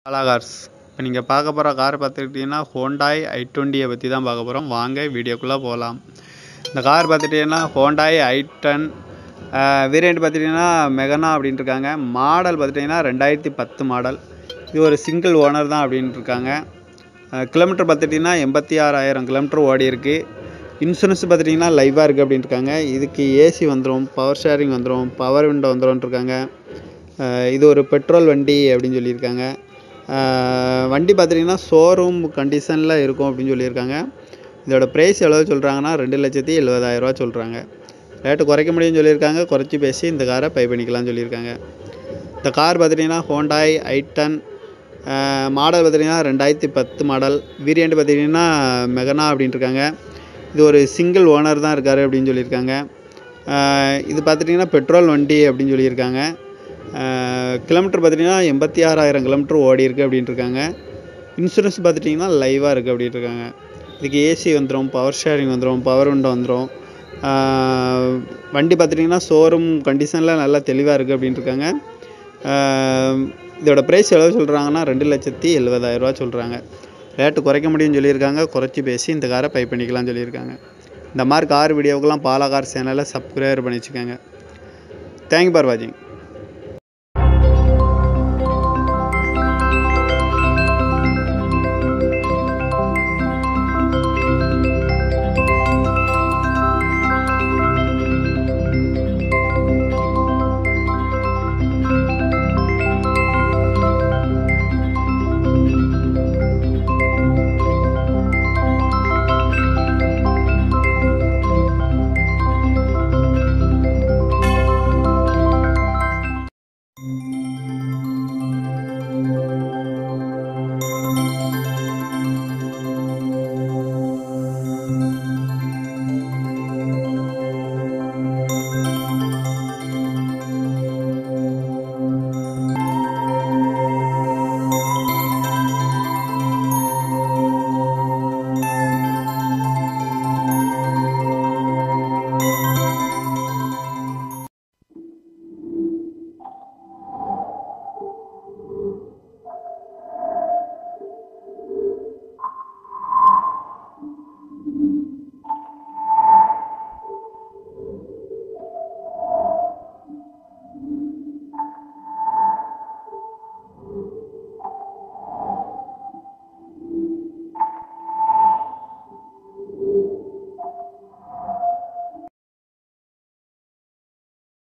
Bala cars இப்போ நீங்கள் பார்க்க போகிற கார் பார்த்துக்கிட்டிங்கன்னா ஹோண்டாய் ஐ டுவெண்ட்டியை பற்றி தான் பார்க்க போகிறோம் வாங்க வீடியோக்குள்ளே போகலாம் இந்த கார் பார்த்துட்டிங்கன்னா ஹோண்டாய் ஐ டென் வேரியண்ட் பார்த்துட்டிங்கன்னா மெகனா அப்படின்ட்டு இருக்காங்க மாடல் பார்த்துட்டிங்கன்னா ரெண்டாயிரத்தி பத்து மாடல் இது ஒரு சிங்கிள் ஓனர் தான் அப்படின்ட்டு இருக்காங்க கிலோமீட்டர் பார்த்துட்டிங்கன்னா எண்பத்தி ஆறாயிரம் கிலோமீட்டர் ஓடி இருக்கு இன்சூரன்ஸ் பார்த்துட்டிங்கன்னா லைவாக இருக்குது அப்படின்ட்டு இருக்காங்க இதுக்கு ஏசி வந்துடும் பவர் ஷேரிங் வந்துடும் பவர் விண்டோ வந்துடும் இருக்காங்க அஹ் இது ஒரு பெட்ரோல் வண்டி அப்படின்னு சொல்லியிருக்காங்க அஹ் வண்டி பார்த்துட்டிங்கன்னா ஷோரூம் கண்டிஷனில் இருக்கும் அப்படின்னு சொல்லியிருக்காங்க இதோட ப்ரைஸ் எவ்வளோ சொல்கிறாங்கன்னா ரெண்டு லட்சத்தி எழுபதாயிரரூவா சொல்கிறாங்க ரேட்டு குறைக்க முடியும்னு சொல்லியிருக்காங்க குறைச்சி பேசி இந்த காரை பை பண்ணிக்கலாம்னு சொல்லியிருக்காங்க இந்த கார் பார்த்துட்டிங்கன்னா ஹோண்டாய் ஐ டென் மாடல் பார்த்துட்டிங்கன்னா ரெண்டாயிரத்தி பத்து மாடல் வேரியண்ட் பார்த்திங்கன்னா மெகனா அப்படின்ட்டு இருக்காங்க இது ஒரு சிங்கிள் ஓனர் தான் இருக்கார் அப்படின்னு சொல்லியிருக்காங்க அஹ் இது பார்த்துட்டிங்கன்னா பெட்ரோல் வண்டி அப்படின்னு சொல்லியிருக்காங்க கிலோமீட்டர் பார்த்துட்டிங்கன்னா எண்பத்தி ஆறாயிரம் கிலோமீட்டர் ஓடி இருக்குது அப்படின்ட்டு இருக்காங்க இன்சூரன்ஸ் பார்த்துட்டிங்கன்னா லைவாக இருக்குது அப்படின்ட்டு இருக்காங்க இதுக்கு ஏசி வந்துடும் பவர் ஷேரிங் வந்துடும் பவர் விண்டோ வந்துடும் வண்டி பார்த்துட்டிங்கன்னா ஷோரூம் கண்டிஷனில் நல்லா தெளிவாக இருக்குது அப்படின்ட்டு இருக்காங்க ஆஹ் இதோட ப்ரைஸ் எவ்வளோ சொல்கிறாங்கன்னா ரெண்டு லட்சத்தி எழுபதாயிரரூவா சொல்கிறாங்க ரேட்டு குறைக்க முடியும்னு சொல்லியிருக்காங்க குறைச்சி பேசி இந்த காரை பை பண்ணிக்கலாம்னு சொல்லியிருக்காங்க இந்த மாதிரி கார் வீடியோக்கெல்லாம் பாலா கார் சேனலை சப்ஸ்கிரைபர் பண்ணி வச்சுக்கோங்க தேங்க்யூ ஃபார் வாட்சிங்